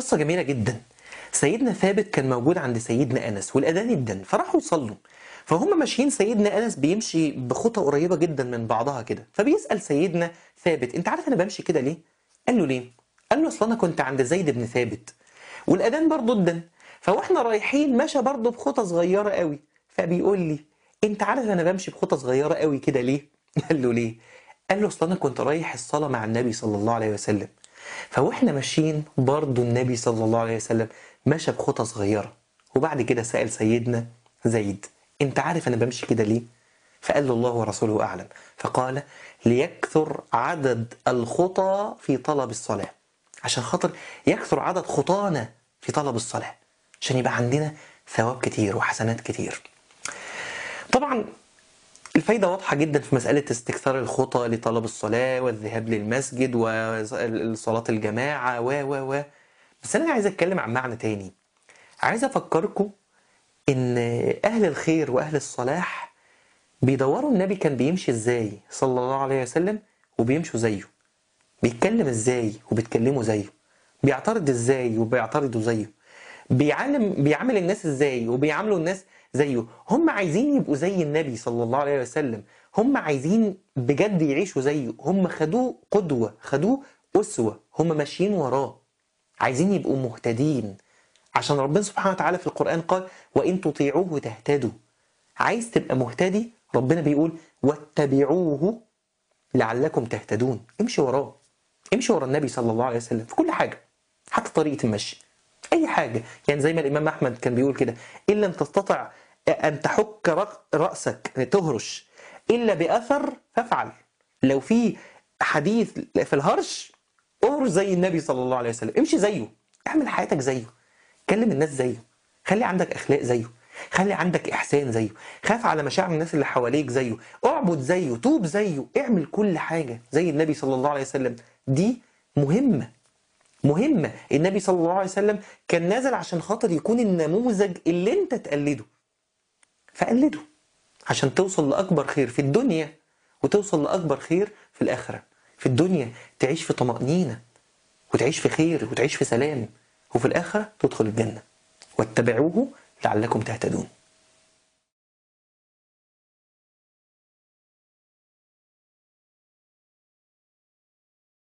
قصة جميلة جدا سيدنا ثابت كان موجود عند سيدنا أنس والأذان ادن فراحوا يصلوا فهم ماشيين سيدنا أنس بيمشي بخطى قريبة جدا من بعضها كده فبيسأل سيدنا ثابت أنت عارف أنا بمشي كده ليه؟ قال له ليه؟ قال له أصل أنا كنت عند زيد بن ثابت والأذان برضه ادن فواحنا رايحين مشى برضه بخطى صغيرة قوي فبيقول لي أنت عارف أنا بمشي بخطى صغيرة قوي كده ليه؟ قال له ليه؟ قال له أصل أنا كنت رايح الصلاة مع النبي صلى الله عليه وسلم فواحنا ماشيين برضه النبي صلى الله عليه وسلم مشى بخطى صغيرة وبعد كده سأل سيدنا زيد انت عارف انا بمشي كده ليه فقال له الله ورسوله اعلم فقال ليكثر عدد الخطى في طلب الصلاة عشان خاطر يكثر عدد خطانا في طلب الصلاة عشان يبقى عندنا ثواب كتير وحسنات كتير طبعا الفايدة واضحة جدا في مسألة استكثار الخطى لطلب الصلاة والذهاب للمسجد وصلاة الجماعة و و و بس أنا عايز أتكلم عن معنى تاني عايز أفكركم إن أهل الخير وأهل الصلاح بيدوروا النبي كان بيمشي إزاي صلى الله عليه وسلم وبيمشوا زيه بيتكلم إزاي وبيتكلموا زيه بيعترض إزاي وبيعترضوا زيه بيعلم بيعامل الناس إزاي وبيعاملوا الناس زيه هم عايزين يبقوا زي النبي صلى الله عليه وسلم هم عايزين بجد يعيشوا زيه هم خدوه قدوة خدوه أسوة هم ماشيين وراه عايزين يبقوا مهتدين عشان ربنا سبحانه وتعالى في القرآن قال وإن تطيعوه تهتدوا عايز تبقى مهتدي ربنا بيقول واتبعوه لعلكم تهتدون امشي وراه امشي ورا النبي صلى الله عليه وسلم في كل حاجة حتى طريقة المشي أي حاجة يعني زي ما الإمام أحمد كان بيقول كده إن لم تستطع أن تحك رأسك تهرش إلا بأثر فافعل لو في حديث في الهرش اهرش زي النبي صلى الله عليه وسلم امشي زيه اعمل حياتك زيه كلم الناس زيه خلي عندك اخلاق زيه خلي عندك احسان زيه خاف على مشاعر الناس اللي حواليك زيه اعبد زيه توب زيه اعمل كل حاجه زي النبي صلى الله عليه وسلم دي مهمه مهمه النبي صلى الله عليه وسلم كان نازل عشان خاطر يكون النموذج اللي انت تقلده فقلده عشان توصل لاكبر خير في الدنيا وتوصل لاكبر خير في الاخره في الدنيا تعيش في طمانينه وتعيش في خير وتعيش في سلام وفي الآخرة تدخل الجنة واتبعوه لعلكم تهتدون